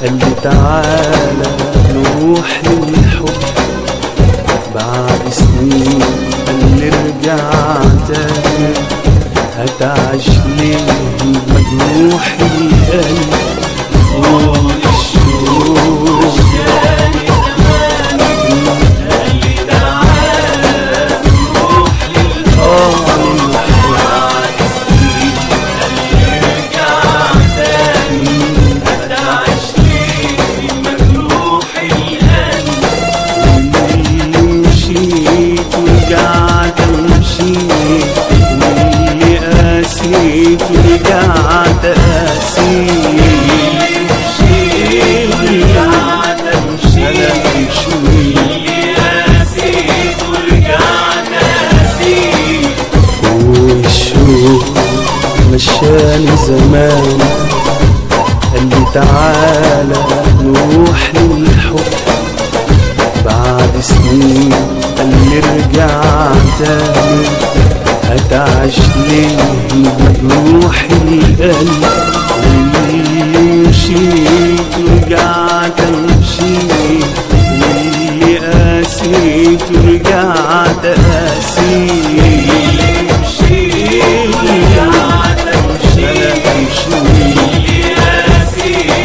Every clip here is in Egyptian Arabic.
قال لي تعالى نروح للحب بعد سنين قال لي ارجع تاني هتعيش ليه مجروح القلب فوق الشوق واللي مشيت ورجعت مشيت واللي قاسيت ورجعت قاسيت أنا مشيت فوق الشوق مشاني زمان قال لي تعالى نروح للحب بعد سنين قال لي ارجع تاني هتعيش ليه مجروح القلب واللي مشيت ورجعت مشيت واللي قاسيت ورجعت قاسيت أنا مشيت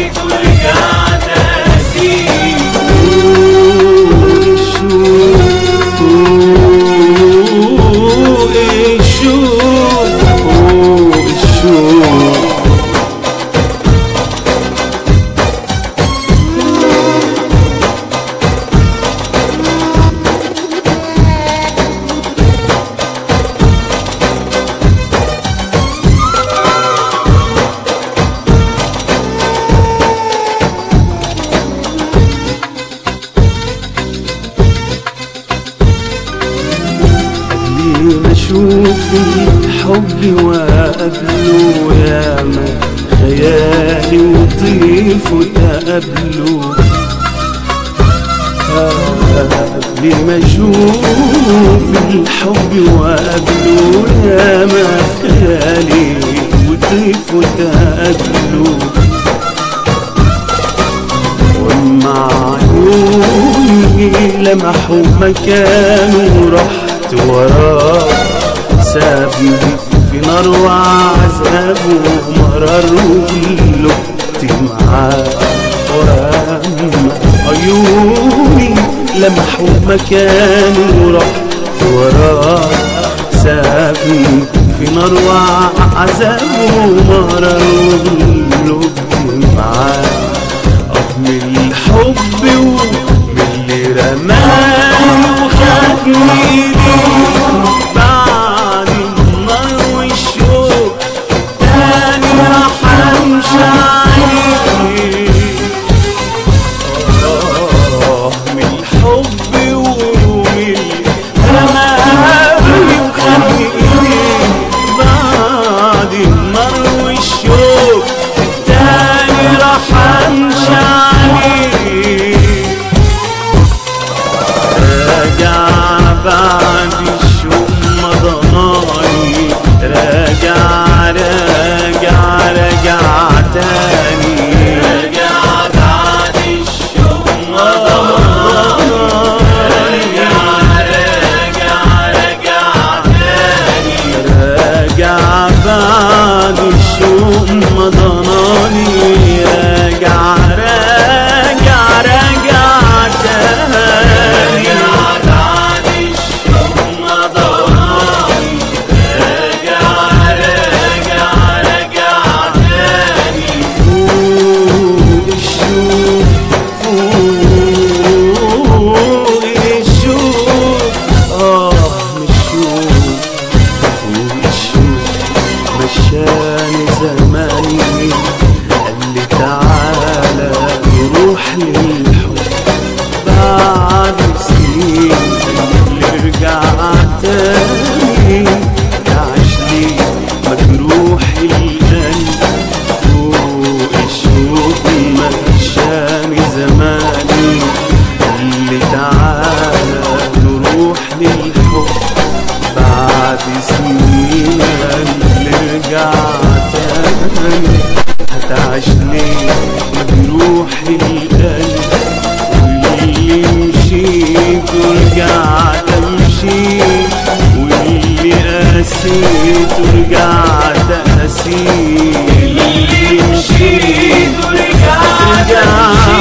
قبل ما اشوف الحب وقبله ياما خيالي وطيفه تقابله قبل ما اشوف الحب وقبله ياما خيالي وطيفه تقابله ومع عيوني لمحوا مكانه رحت وراه سابني في نار وعذاب ومرار ولقت معاه وأما عيوني لمحوا مكانه رحت وراه سابني في نار وعذاب ومرار ولقت معاه من الحب ومن اللي رماني وخدني ليه بعد النار والشوق تاني راح امشي عليه آه من الحب ومن رماني وخدني ليه بعد النار والشوق تاني راح امشي عليه راجع بعد الشوق مضاني راجع راجع راجع تاني راجع بعد الشوق مضاني راجع بعد الشوق مضاني راجع راجع راجع تاني فوق الشوق فوق الشوق آه من الشوق فوق الشوق مشاني زماني قال لي تعالى نروح للحب بعد سنين اللي رجع تاني تعيش لي مجروح القلب فوق الشوق مشاني زماني اللي تعالى نروح للحب بعد سنين اللي رجع تاني هتعيش ليه مجروح روح القلب واللي مشيت ورجعت امشي واللي قاسيت ورجعت اسير اللي مشيت ورجعت